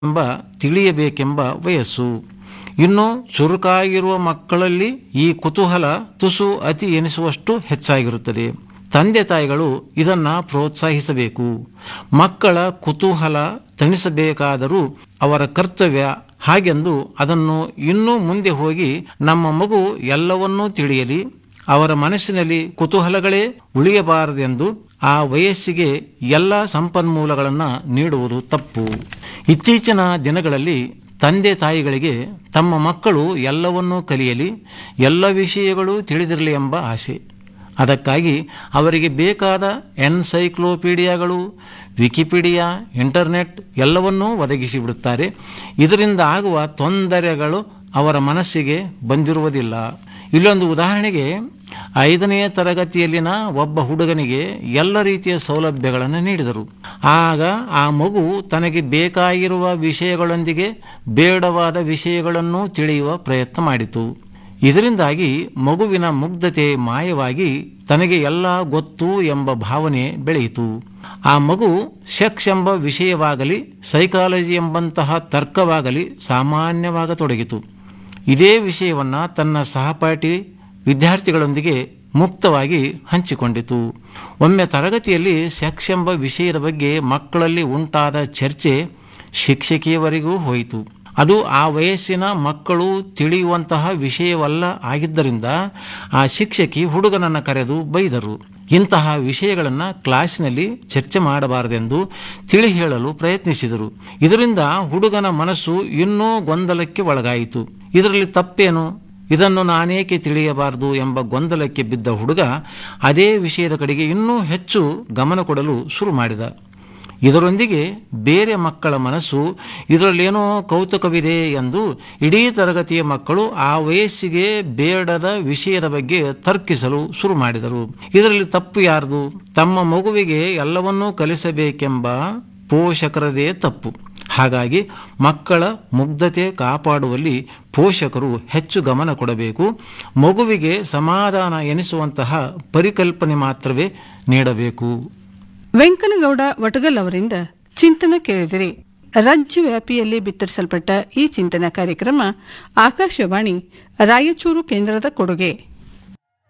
ಎಂಬ ತಿಳಿಯಬೇಕೆಂಬ ವಯಸ್ಸು ಇನ್ನು ಚುರುಕಾಗಿರುವ ಮಕ್ಕಳಲ್ಲಿ ಈ ಕುತೂಹಲ ತುಸು ಅತಿ ಎನಿಸುವಷ್ಟು ಹೆಚ್ಚಾಗಿರುತ್ತದೆ ತಂದೆ ತಾಯಿಗಳು ಇದನ್ನ ಪ್ರೋತ್ಸಾಹಿಸಬೇಕು ಮಕ್ಕಳ ಕುತೂಹಲ ತಣಿಸಬೇಕಾದರೂ ಅವರ ಕರ್ತವ್ಯ ಹಾಗೆಂದು ಅದನ್ನು ಇನ್ನೂ ಮುಂದೆ ಹೋಗಿ ನಮ್ಮ ಮಗು ಎಲ್ಲವನ್ನೂ ತಿಳಿಯಲಿ ಅವರ ಮನಸ್ಸಿನಲ್ಲಿ ಕುತೂಹಲಗಳೇ ಉಳಿಯಬಾರದೆಂದು ಆ ವಯಸ್ಸಿಗೆ ಎಲ್ಲ ಸಂಪನ್ಮೂಲಗಳನ್ನು ನೀಡುವುದು ತಪ್ಪು ಇತ್ತೀಚಿನ ದಿನಗಳಲ್ಲಿ ತಂದೆ ತಾಯಿಗಳಿಗೆ ತಮ್ಮ ಮಕ್ಕಳು ಎಲ್ಲವನ್ನೂ ಕಲಿಯಲಿ ಎಲ್ಲ ವಿಷಯಗಳು ತಿಳಿದಿರಲಿ ಎಂಬ ಆಸೆ ಅದಕ್ಕಾಗಿ ಅವರಿಗೆ ಬೇಕಾದ ಎನ್ಸೈಕ್ಲೋಪೀಡಿಯಾಗಳು ವಿಕಿಪೀಡಿಯಾ ಇಂಟರ್ನೆಟ್ ಎಲ್ಲವನ್ನೂ ಒದಗಿಸಿಬಿಡುತ್ತಾರೆ ಇದರಿಂದ ಆಗುವ ತೊಂದರೆಗಳು ಅವರ ಮನಸ್ಸಿಗೆ ಬಂದಿರುವುದಿಲ್ಲ ಇಲ್ಲೊಂದು ಉದಾಹರಣೆಗೆ ಐದನೆಯ ತರಗತಿಯಲ್ಲಿನ ಒಬ್ಬ ಹುಡುಗನಿಗೆ ಎಲ್ಲ ರೀತಿಯ ಸೌಲಭ್ಯಗಳನ್ನು ನೀಡಿದರು ಆಗ ಆ ಮಗು ತನಗೆ ಬೇಕಾಗಿರುವ ವಿಷಯಗಳೊಂದಿಗೆ ಬೇಡವಾದ ವಿಷಯಗಳನ್ನು ತಿಳಿಯುವ ಪ್ರಯತ್ನ ಮಾಡಿತು ಇದರಿಂದಾಗಿ ಮಗುವಿನ ಮುಗ್ಧತೆ ಮಾಯವಾಗಿ ತನಗೆ ಎಲ್ಲ ಗೊತ್ತು ಎಂಬ ಭಾವನೆ ಬೆಳೆಯಿತು ಆ ಮಗು ಸೆಕ್ಸ್ ಎಂಬ ವಿಷಯವಾಗಲಿ ಸೈಕಾಲಜಿ ಎಂಬಂತಹ ತರ್ಕವಾಗಲಿ ಸಾಮಾನ್ಯವಾಗತೊಡಗಿತು ಇದೇ ವಿಷಯವನ್ನು ತನ್ನ ಸಹಪಾಠಿ ವಿದ್ಯಾರ್ಥಿಗಳೊಂದಿಗೆ ಮುಕ್ತವಾಗಿ ಹಂಚಿಕೊಂಡಿತು ಒಮ್ಮೆ ತರಗತಿಯಲ್ಲಿ ಸೆಕ್ಸ್ ಎಂಬ ವಿಷಯದ ಬಗ್ಗೆ ಮಕ್ಕಳಲ್ಲಿ ಉಂಟಾದ ಚರ್ಚೆ ಶಿಕ್ಷಕಿಯವರೆಗೂ ಹೋಯಿತು ಅದು ಆ ವಯಸ್ಸಿನ ಮಕ್ಕಳು ತಿಳಿಯುವಂತಹ ವಿಷಯವಲ್ಲ ಆಗಿದ್ದರಿಂದ ಆ ಶಿಕ್ಷಕಿ ಹುಡುಗನನ್ನು ಕರೆದು ಬೈದರು ಇಂತಹ ವಿಷಯಗಳನ್ನು ಕ್ಲಾಸಿನಲ್ಲಿ ಚರ್ಚೆ ಮಾಡಬಾರದೆಂದು ತಿಳಿ ಹೇಳಲು ಪ್ರಯತ್ನಿಸಿದರು ಇದರಿಂದ ಹುಡುಗನ ಮನಸ್ಸು ಇನ್ನೂ ಗೊಂದಲಕ್ಕೆ ಒಳಗಾಯಿತು ಇದರಲ್ಲಿ ತಪ್ಪೇನು ಇದನ್ನು ನಾನೇಕೆ ತಿಳಿಯಬಾರದು ಎಂಬ ಗೊಂದಲಕ್ಕೆ ಬಿದ್ದ ಹುಡುಗ ಅದೇ ವಿಷಯದ ಕಡೆಗೆ ಇನ್ನೂ ಹೆಚ್ಚು ಗಮನ ಕೊಡಲು ಶುರು ಮಾಡಿದ ಇದರೊಂದಿಗೆ ಬೇರೆ ಮಕ್ಕಳ ಮನಸ್ಸು ಇದರಲ್ಲೇನೋ ಕೌತುಕವಿದೆ ಎಂದು ಇಡೀ ತರಗತಿಯ ಮಕ್ಕಳು ಆ ವಯಸ್ಸಿಗೆ ಬೇಡದ ವಿಷಯದ ಬಗ್ಗೆ ತರ್ಕಿಸಲು ಶುರು ಮಾಡಿದರು ಇದರಲ್ಲಿ ತಪ್ಪು ಯಾರ್ದು ತಮ್ಮ ಮಗುವಿಗೆ ಎಲ್ಲವನ್ನೂ ಕಲಿಸಬೇಕೆಂಬ ಪೋಷಕರದೇ ತಪ್ಪು ಹಾಗಾಗಿ ಮಕ್ಕಳ ಮುಗ್ಧತೆ ಕಾಪಾಡುವಲ್ಲಿ ಪೋಷಕರು ಹೆಚ್ಚು ಗಮನ ಕೊಡಬೇಕು ಮಗುವಿಗೆ ಸಮಾಧಾನ ಎನಿಸುವಂತಹ ಪರಿಕಲ್ಪನೆ ಮಾತ್ರವೇ ನೀಡಬೇಕು ವೆಂಕನಗೌಡ ವಟಗಲ್ ಅವರಿಂದ ಚಿಂತನ ಕೇಳಿದಿರಿ ರಾಜ್ಯ ವ್ಯಾಪಿಯಲ್ಲಿ ಬಿತ್ತರಿಸಲ್ಪಟ್ಟ ಈ ಚಿಂತನ ಕಾರ್ಯಕ್ರಮ ಆಕಾಶವಾಣಿ ರಾಯಚೂರು ಕೇಂದ್ರದ ಕೊಡುಗೆ